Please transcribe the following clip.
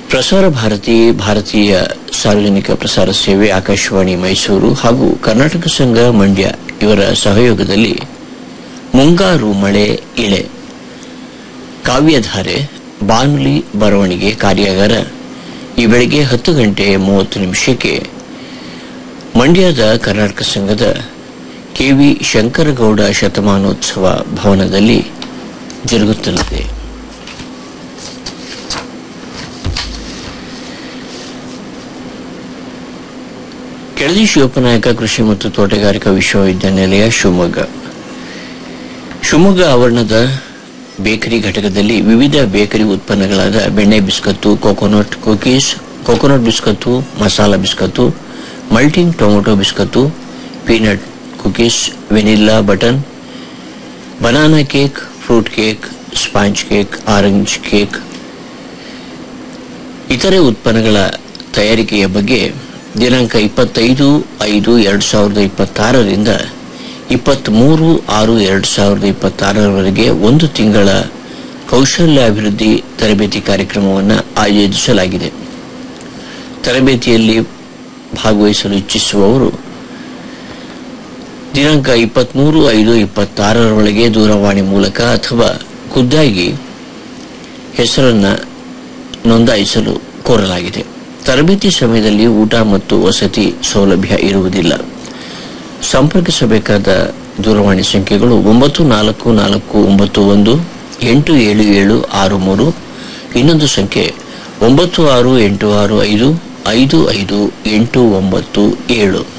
ಪ್ರಸಾರ ಭಾರತಿ ಭಾರತೀಯ ಸಾರ್ವಜನಿಕ ಪ್ರಸಾರ ಸೇವೆ ಆಕಾಶವಾಣಿ ಮೈಸೂರು ಹಾಗೂ ಕರ್ನಾಟಕ ಸಂಘ ಮಂಡ್ಯ ಇವರ ಸಹಯೋಗದಲ್ಲಿ ಮುಂಗಾರು ಮಳೆ ಇಳೆ ಕಾವ್ಯಧಾರೆ ಬಾನುಲಿ ಬರವಣಿಗೆ ಕಾರ್ಯಾಗಾರ ಈ ಬೆಳಗ್ಗೆ ಹತ್ತು ಗಂಟೆ ಮೂವತ್ತು ನಿಮಿಷಕ್ಕೆ ಮಂಡ್ಯದ ಕರ್ನಾಟಕ ಸಂಘದ ಕೆವಿ ಶಂಕರಗೌಡ ಶತಮಾನೋತ್ಸವ ಭವನದಲ್ಲಿ ಜರುಗುತ್ತಲಿದೆ ಕೆಳದಿ ಶಿವಪ್ಪನಾಯಕ ಕೃಷಿ ಮತ್ತು ತೋಟಗಾರಿಕಾ ವಿಶ್ವವಿದ್ಯಾನಿಲಯ ಶಿವಮೊಗ್ಗ ಶಿವಮೊಗ್ಗ ಆವರಣದ ಬೇಕರಿ ಘಟಕದಲ್ಲಿ ವಿವಿಧ ಬೇಕರಿ ಉತ್ಪನ್ನಗಳಾದ ಬೆಣ್ಣೆ biscuit coconut cookies coconut biscuit masala biscuit ಮಲ್ಟಿಂಗ್ tomato biscuit peanut cookies vanilla button banana cake fruit cake sponge cake orange cake ಇತರೆ ಉತ್ಪನ್ನಗಳ ತಯಾರಿಕೆಯ ಬಗ್ಗೆ ದಿನಾಂಕ ಇಪ್ಪತ್ತೈದು ಐದು ಎರಡು ಸಾವಿರದ ಇಪ್ಪತ್ತಾರರಿಂದ ಇಪ್ಪತ್ತ್ಮೂರು ಆರು ಎರಡು ಸಾವಿರದ ಇಪ್ಪತ್ತಾರರವರೆಗೆ ಒಂದು ತಿಂಗಳ ಕೌಶಲ್ಯಾಭಿವೃದ್ಧಿ ತರಬೇತಿ ಕಾರ್ಯಕ್ರಮವನ್ನು ಆಯೋಜಿಸಲಾಗಿದೆ ತರಬೇತಿಯಲ್ಲಿ ಭಾಗವಹಿಸಲು ಇಚ್ಛಿಸುವವರು ದಿನಾಂಕ ಇಪ್ಪತ್ತ್ಮೂರು ಐದು ಇಪ್ಪತ್ತಾರರೊಳಗೆ ದೂರವಾಣಿ ಮೂಲಕ ಅಥವಾ ಖುದ್ದಾಗಿ ಹೆಸರನ್ನು ನೋಂದಾಯಿಸಲು ಕೋರಲಾಗಿದೆ ತರಬೇತಿ ಸಮಯದಲ್ಲಿ ಊಟ ಮತ್ತು ವಸತಿ ಸೌಲಭ್ಯ ಇರುವುದಿಲ್ಲ ಸಂಪರ್ಕಿಸಬೇಕಾದ ದೂರವಾಣಿ ಸಂಖ್ಯೆಗಳು ಒಂಬತ್ತು ನಾಲ್ಕು ನಾಲ್ಕು ಒಂಬತ್ತು ಒಂದು ಎಂಟು ಏಳು ಏಳು ಆರು ಮೂರು ಇನ್ನೊಂದು ಸಂಖ್ಯೆ ಒಂಬತ್ತು ಆರು ಎಂಟು ಆರು ಐದು ಐದು ಐದು ಎಂಟು ಒಂಬತ್ತು ಏಳು